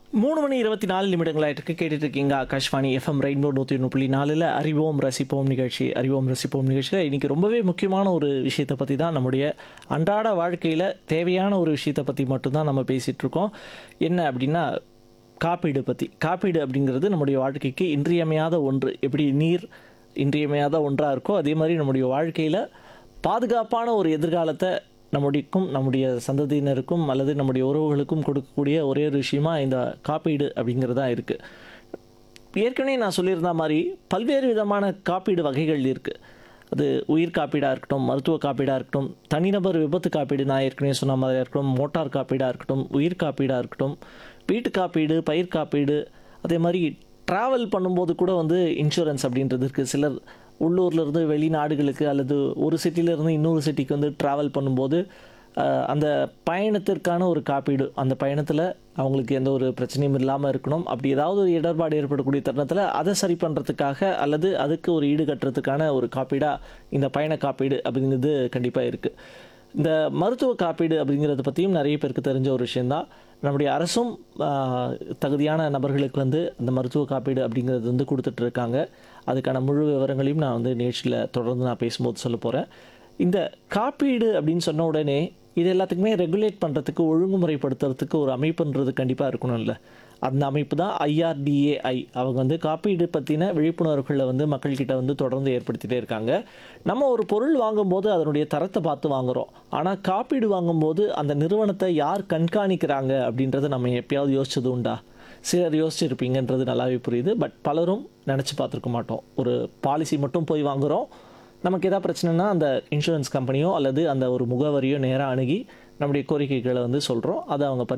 மூணு மணி இருபத்தி நாலு நிமிடங்களாயிட்டு கேட்டுட்டு இருக்கீங்க ஆகாஷ்வாணி எஃப்எம் ரெயின்போ நூற்றி ஒன்று புள்ளி நாலில் அறிவோம் ரசிப்போம் நிகழ்ச்சி அறிவோம் ரசிப்போம் நிகழ்ச்சியில் இன்றைக்கி ரொம்பவே முக்கியமான ஒரு விஷயத்தை பற்றி தான் நம்முடைய அன்றாட வாழ்க்கையில் தேவையான ஒரு விஷயத்தை பற்றி மட்டும்தான் நம்ம பேசிகிட்டு இருக்கோம் என்ன அப்படின்னா காப்பீடு பற்றி காப்பீடு அப்படிங்கிறது நம்முடைய வாழ்க்கைக்கு இன்றியமையாத ஒன்று எப்படி நீர் இன்றியமையாத ஒன்றாக இருக்கோ அதே மாதிரி நம்முடைய வாழ்க்கையில் பாதுகாப்பான ஒரு எதிர்காலத்தை நம்முடையக்கும் நம்முடைய சந்ததியினருக்கும் அல்லது நம்முடைய உறவுகளுக்கும் கொடுக்கக்கூடிய ஒரே ஒரு விஷயமா இந்த காப்பீடு அப்படிங்கிறதா இருக்குது ஏற்கனவே நான் சொல்லியிருந்த மாதிரி பல்வேறு விதமான காப்பீடு வகைகள் இருக்குது அது உயிர் காப்பீடாக இருக்கட்டும் மருத்துவ காப்பீடாக இருக்கட்டும் தனிநபர் விபத்து காப்பீடு நான் ஏற்கனவே சொன்ன மாதிரி இருக்கட்டும் மோட்டார் காப்பீடாக இருக்கட்டும் உயிர் காப்பீடாக இருக்கட்டும் வீட்டு காப்பீடு பயிர் காப்பீடு அதே மாதிரி ட்ராவல் பண்ணும்போது கூட வந்து இன்சூரன்ஸ் அப்படின்றது இருக்குது சிலர் உள்ளூர்ல இருந்து வெளிநாடுகளுக்கு அல்லது ஒரு சிட்டியிலேருந்து இன்னொரு சிட்டிக்கு வந்து ட்ராவல் பண்ணும்போது அஹ், அந்த பயணத்திற்கான ஒரு காப்பீடு அந்த பயணத்தில் அவங்களுக்கு எந்த ஒரு பிரச்சனையும் இல்லாமல் இருக்கணும் அப்படி ஏதாவது ஒரு இடர்பாடு ஏற்படக்கூடிய தருணத்தில் அதை சரி பண்ணுறதுக்காக அல்லது அதுக்கு ஒரு ஈடு கட்டுறதுக்கான ஒரு காப்பீடாக இந்த பயண காப்பீடு அப்படிங்கிறது கண்டிப்பாக இருக்குது இந்த மருத்துவ காப்பீடு அப்படிங்கிறத பற்றியும் நிறைய பேருக்கு தெரிஞ்ச ஒரு விஷயந்தான் நம்முடைய அரசும் ஆஹ், தகுதியான நபர்களுக்கு வந்து அந்த மருத்துவ காப்பீடு அப்படிங்கிறது வந்து கொடுத்துட்டு இருக்காங்க அதுக்கான முழு விவரங்களையும் நான் வந்து நிகழ்ச்சியில் தொடர்ந்து நான் பேசும்போது சொல்ல போகிறேன் இந்த காப்பீடு அப்படின்னு சொன்ன உடனே இது எல்லாத்துக்குமே ரெகுலேட் பண்ணுறதுக்கு ஒழுங்குமுறைப்படுத்துறதுக்கு ஒரு அமைப்புன்றது கண்டிப்பாக இருக்கணும்ல அந்த அமைப்பு தான் ஐஆர்டிஏஐ அவங்க வந்து காப்பீடு பற்றின விழிப்புணர்வுகளை வந்து மக்கள்கிட்ட வந்து தொடர்ந்து ஏற்படுத்திட்டே இருக்காங்க நம்ம ஒரு பொருள் வாங்கும்போது அதனுடைய தரத்தை பார்த்து வாங்குறோம் ஆனால் காப்பீடு வாங்கும்போது அந்த நிறுவனத்தை யார் கண்காணிக்கிறாங்க அப்படின்றத நம்ம எப்பயாவது யோசிச்சது உண்டா சிலர் யோசிச்சிருப்பீங்கன்றது நல்லாவே புரியுது பட் பலரும் நினச்சி பார்த்துருக்க மாட்டோம் ஒரு பாலிசி மட்டும் போய் வாங்குகிறோம் நமக்கு எதாவது பிரச்சனைனா அந்த இன்சூரன்ஸ் கம்பெனியோ அல்லது அந்த ஒரு முகவரியோ நேராக அணுகி நம்முடைய கோரிக்கைகளை வந்து சொல்கிறோம் அதை அவங்க